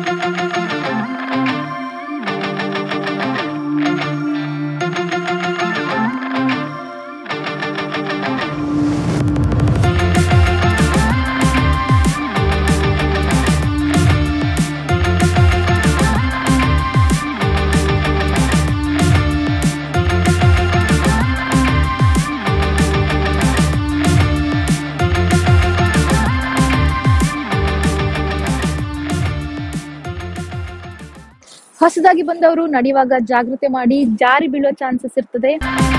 ಹೊಸದಾಗಿ ಬಂದವರು ನಡೆಯುವಾಗ ಜಾಗೃತಿ ಮಾಡಿ ಜಾರಿ ಬೀಳೋ ಚಾನ್ಸಸ್ ಇರ್ತದೆ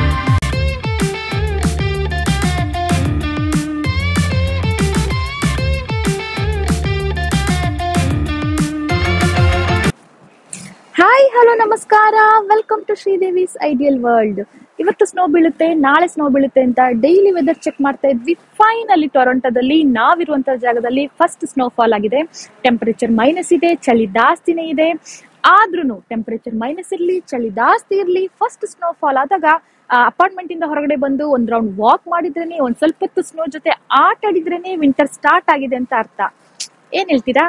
ಹಾಯ್ ಹಲೋ ನಮಸ್ಕಾರ welcome to Sridevi's ideal world ಇವತ್ತು ಸ್ನೋ ಬೀಳುತ್ತೆ ನಾಳೆ ಸ್ನೋ ಬೀಳುತ್ತೆ ಅಂತ ಡೈಲಿ ವೆದರ್ ಚೆಕ್ ಮಾಡ್ತಾ ಇದ್ವಿ ಫೈನಲಿ ಟೊರೊಂಟೋದಲ್ಲಿ ನಾವಿರುವಂತ ಜಾಗದಲ್ಲಿ ಫಸ್ಟ್ ಸ್ನೋ ಫಾಲ್ ಆಗಿದೆ ಟೆಂಪರೇಚರ್ ಮೈನಸ್ ಇದೆ ಚಳಿ ಜಾಸ್ತಿನೇ ಇದೆ ಆದ್ರೂ ಟೆಂಪರೇಚರ್ ಮೈನಸ್ ಇರ್ಲಿ ಚಳಿ ಜಾಸ್ತಿ ಇರ್ಲಿ ಫಸ್ಟ್ ಸ್ನೋ ಫಾಲ್ ಆದಾಗ ಅಪಾರ್ಟ್ಮೆಂಟ್ ಇಂದ ಹೊರಗಡೆ ಬಂದು ಒಂದ್ ರೌಂಡ್ ವಾಕ್ ಮಾಡಿದ್ರೇನೆ ಒಂದ್ ಸ್ವಲ್ಪ ಹೊತ್ತು ಸ್ನೋ ಜೊತೆ ಆಟ ಆಡಿದ್ರೇನೆ ವಿಂಟರ್ ಸ್ಟಾರ್ಟ್ ಆಗಿದೆ ಅಂತ ಅರ್ಥ ಏನ್ ಹೇಳ್ತೀರಾ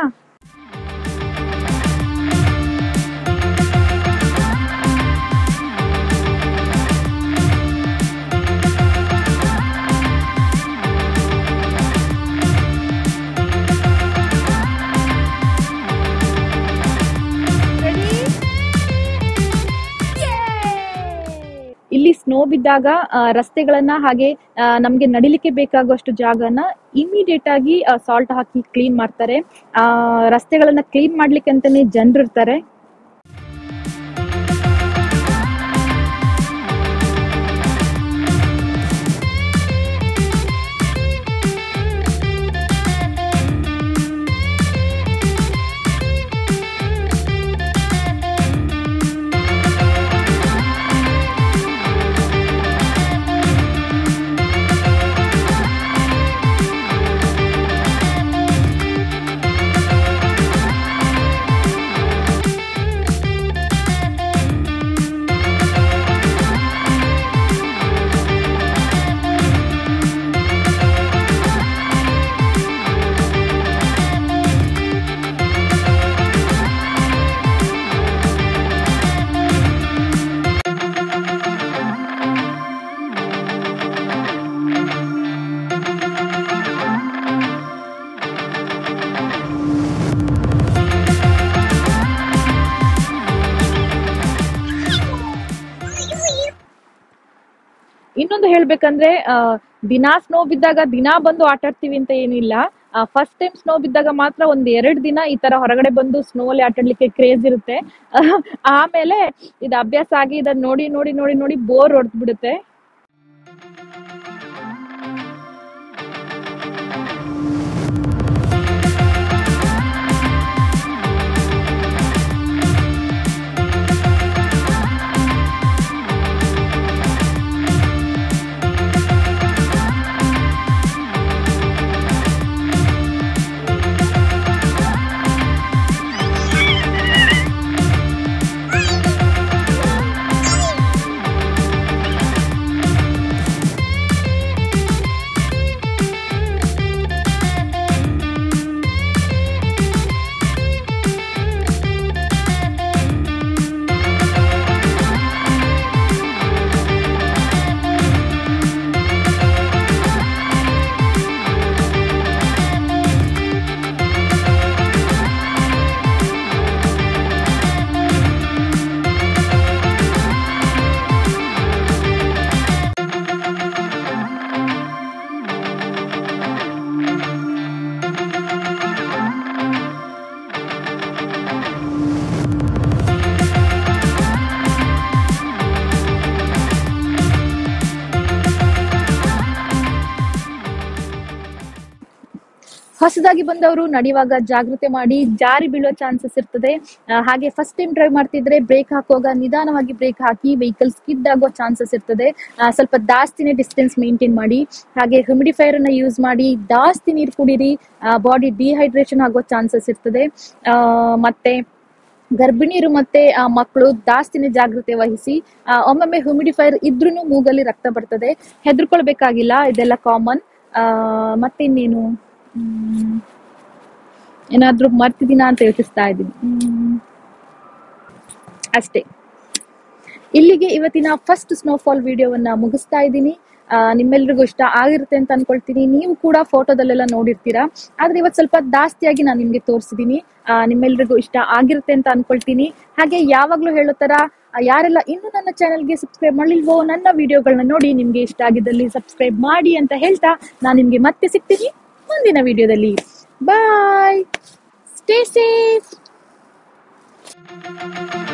ಇಲ್ಲಿ ಸ್ನೋ ಬಿದ್ದಾಗ ಆ, ರಸ್ತೆಗಳನ್ನ ಹಾಗೆ ಆ, ನಮ್ಗೆ ನಡಿಲಿಕ್ಕೆ ಬೇಕಾಗುವಷ್ಟು ಜಾಗನ ಇಮಿಡಿಯೇಟ್ ಆಗಿ ಸಾಲ್ಟ್ ಹಾಕಿ ಕ್ಲೀನ್ ಮಾಡ್ತಾರೆ ಆ, ರಸ್ತೆಗಳನ್ನ ಕ್ಲೀನ್ ಮಾಡ್ಲಿಕ್ಕೆ ಅಂತಾನೆ ಜನರು ಇರ್ತಾರೆ ಇನ್ನೊಂದು ಹೇಳ್ಬೇಕಂದ್ರೆ ಆ, ದಿನಾ ಸ್ನೋ ಬಿದ್ದಾಗ ದಿನಾ ಬಂದು ಆಟ ಆಡ್ತೀವಿ ಅಂತ ಏನಿಲ್ಲ ಫಸ್ಟ್ ಟೈಮ್ ಸ್ನೋ ಬಿದ್ದಾಗ ಮಾತ್ರ ಒಂದ್ ಎರಡ್ ದಿನ ಈ ತರ ಹೊರಗಡೆ ಬಂದು ಸ್ನೋ ಅಲ್ಲಿ ಆಟಾಡ್ಲಿಕ್ಕೆ ಕ್ರೇಜ್ ಇರುತ್ತೆ ಆಮೇಲೆ ಇದು ಅಭ್ಯಾಸ ಆಗಿ ಇದನ್ನ ನೋಡಿ ನೋಡಿ ನೋಡಿ ನೋಡಿ ಬೋರ್ ಹೊಡೆದ್ ಬಿಡುತ್ತೆ ಹೊಸದಾಗಿ ಬಂದವರು ನಡೆಯುವಾಗ ಜಾಗೃತಿ ಮಾಡಿ ಜಾರಿ ಬೀಳೋ ಚಾನ್ಸಸ್ ಇರ್ತದೆ ಆ, ಹಾಗೆ ಫಸ್ಟ್ ಟೈಮ್ ಡ್ರೈವ್ ಮಾಡ್ತಿದ್ರೆ ಬ್ರೇಕ್ ಹಾಕುವಾಗ ನಿಧಾನವಾಗಿ ಬ್ರೇಕ್ ಹಾಕಿ ವೆಹಿಕಲ್ ಸ್ಕಿಡ್ ಆಗೋ ಚಾನ್ಸಸ್ ಇರ್ತದೆ ಆ, ಸ್ವಲ್ಪ ಜಾಸ್ತಿನೇ ಡಿಸ್ಟೆನ್ಸ್ ಮೇಂಟೈನ್ ಮಾಡಿ ಹಾಗೆ ಹ್ಯೂಮಿಡಿಫೈಯರ್ ಅನ್ನ ಯೂಸ್ ಮಾಡಿ ಜಾಸ್ತಿ ನೀರು ಕುಡೀರಿ ಬಾಡಿ ಡಿಹೈಡ್ರೇಷನ್ ಆಗೋ ಚಾನ್ಸಸ್ ಇರ್ತದೆ ಆ, ಮತ್ತೆ ಗರ್ಭಿಣಿಯರು ಮತ್ತೆ ಆ, ಮಕ್ಕಳು ಜಾಸ್ತಿನೇ ಜಾಗೃತಿ ವಹಿಸಿ ಆ, ಒಮ್ಮೊಮ್ಮೆ ಹ್ಯೂಮಿಡಿಫೈಯರ್ ಇದ್ರೂ ಮೂಗಲ್ಲಿ ರಕ್ತ ಬರ್ತದೆ ಹೆದರ್ಕೊಳ್ಬೇಕಾಗಿಲ್ಲ ಇದೆಲ್ಲ ಕಾಮನ್ ಮತ್ತೆ ಇನ್ನೇನು ಹ್ಮ್. ಏನಾದ್ರೂ ಮರ್ತಿದ್ದೀನಾ ಅಂತ ಯೋಚಿಸ್ತಾ ಇದ್ದೀನಿ ಹ್ಮ್. ಅಷ್ಟೇ ಇಲ್ಲಿಗೆ ಇವತ್ತಿನ ಫಸ್ಟ್ ಸ್ನೋಫಾಲ್ ವಿಡಿಯೋವನ್ನ ಮುಗಿಸ್ತಾ ಇದ್ದೀನಿ ಆ, ನಿಮ್ಮೆಲ್ರಿಗೂ ಇಷ್ಟ ಆಗಿರುತ್ತೆ ಅಂತ ಅನ್ಕೊಳ್ತೀನಿ ನೀವು ಕೂಡ ಫೋಟೋದಲ್ಲೆಲ್ಲ ನೋಡಿರ್ತೀರಾ ಆದ್ರೆ ಇವತ್ತು ಸ್ವಲ್ಪ ಜಾಸ್ತಿಯಾಗಿ ನಾನು ನಿಮ್ಗೆ ತೋರಿಸಿದೀನಿ ಆ, ನಿಮ್ಮೆಲ್ರಿಗೂ ಇಷ್ಟ ಆಗಿರುತ್ತೆ ಅಂತ ಅನ್ಕೊಳ್ತೀನಿ ಹಾಗೆ ಯಾವಾಗ್ಲೂ ಹೇಳೋ ತರ ಆ, ಯಾರೆಲ್ಲ ಇನ್ನು ನನ್ನ ಚಾನೆಲ್ಗೆ ಸಬ್ಸ್ಕ್ರೈಬ್ ಮಾಡಲಿಲ್ವೋ ನನ್ನ ವಿಡಿಯೋಗಳನ್ನ ನೋಡಿ ನಿಮ್ಗೆ ಇಷ್ಟ ಆಗಿದ್ದಲ್ಲಿ ಸಬ್ಸ್ಕ್ರೈಬ್ ಮಾಡಿ ಅಂತ ಹೇಳ್ತಾ ನಾನು ನಿಮ್ಗೆ ಮತ್ತೆ ಸಿಗ್ತೀನಿ ಮುಂದಿನ ವಿಡಿಯೋದಲ್ಲಿ ಬಾಯ್ ಸ್ಟೇ ಸೇಫ್